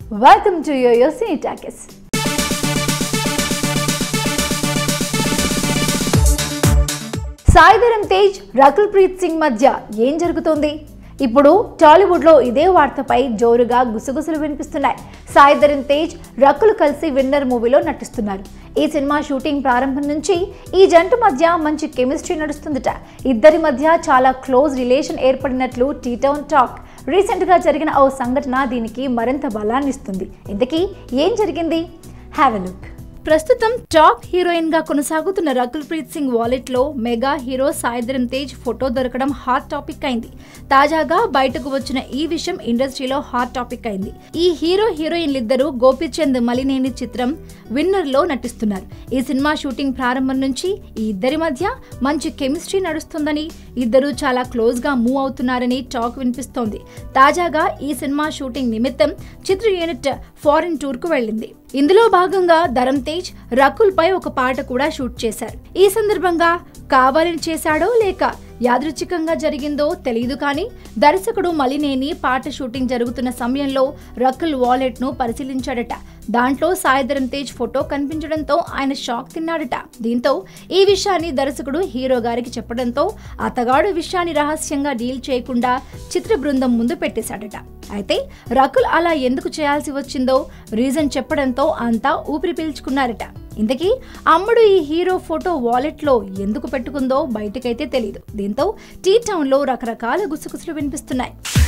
welcome to YoYo Cine Talkies Saidharam Tej Rakul Preet Singh మధ్య ఏం జరుగుతోంది ఇప్పుడు టాలీవుడ్లో ఇదే వార్తపై జోరుగా గుసగుసలు వినిపిస్తున్నాయి సాయిధరం తేజ్ రకుల్ కలిసి విన్నర్ మూవీలో నటిస్తున్నారు ఈ సినిమా షూటింగ్ ప్రారంభం నుంచి ఈ జంట మధ్య మంచి కెమిస్ట్రీ నడుస్తుందట ఇద్దరి మధ్య చాలా క్లోజ్ రిలేషన్ ఏర్పడినట్లు టీటౌన్ టాక్ రీసెంట్గా జరిగిన ఓ సంఘటన దీనికి మరింత బలాన్ని ఇస్తుంది ఇంతకీ ఏం జరిగింది హ్యావ్ ఎ లుక్ ప్రస్తుతం టాప్ హీరోయిన్ గా కొనసాగుతున్న రకుల్ ప్రీత్ సింగ్ వాలెట్ లో mega hero Saidharam Tej photo దొరకడం హాట్ టాపిక్ అయింది తాజాగా బయటకు వచ్చిన ఈ విషయం ఇండస్ట్రీలో హాట్ టాపిక్ అయింది ఈ హీరో హీరోయిన్లిద్దరూ గోపీచంద్ మలినేని చిత్రం విన్నర్ లో నటిస్తున్నారు ఈ సినిమా షూటింగ్ ప్రారంభం నుంచి ఈ ఇద్దరి మధ్య మంచి కెమిస్ట్రీ నడుస్తుందని ఇద్దరు చాలా క్లోజ్ గా మూవ్ అవుతున్నారని టాక్ వినిపిస్తోంది తాజాగా ఈ సినిమా షూటింగ్ నిమిత్తం చిత్ర యూనిట్ ఫారిన్ టూర్ కు వెళ్ళింది ఇందులో భాగంగా ధరం తేజ్ రకుల్ పై ఒక పాట కూడా షూట్ చేశారు ఈ సందర్భంగా కావాలని చేశాడో లేక యాదృచ్ఛికంగా జరిగిందో తెలియదు కానీ దర్శకుడు మలినేని పాట షూటింగ్ జరుగుతున్న సమయంలో రకుల్ వాలెట్ ను పరిశీలించాడట దాంట్లో సాయిధరం తేజ్ ఫోటో కనిపించడంతో ఆయన షాక్ తిన్నాడట దీంతో ఈ విషయాన్ని దర్శకుడు హీరో గారికి చెప్పడంతో అతగాడు విషయాన్ని రహస్యంగా డీల్ చేయకుండా చిత్ర బృందం ముందు పెట్టేశాడట అయితే రకుల్ అలా ఎందుకు చేయాల్సి వచ్చిందో రీజన్ చెప్పడంతో అంతా ఊపిరి పీల్చుకున్నారట ఇంతకీ అమ్ముడు ఈ హీరో ఫోటో వాలెట్లో ఎందుకు పెట్టుకుందో బయటకైతే తెలియదు దీంతో టీ టౌన్లో రకరకాల గుసగుసలు వినిపిస్తున్నాయి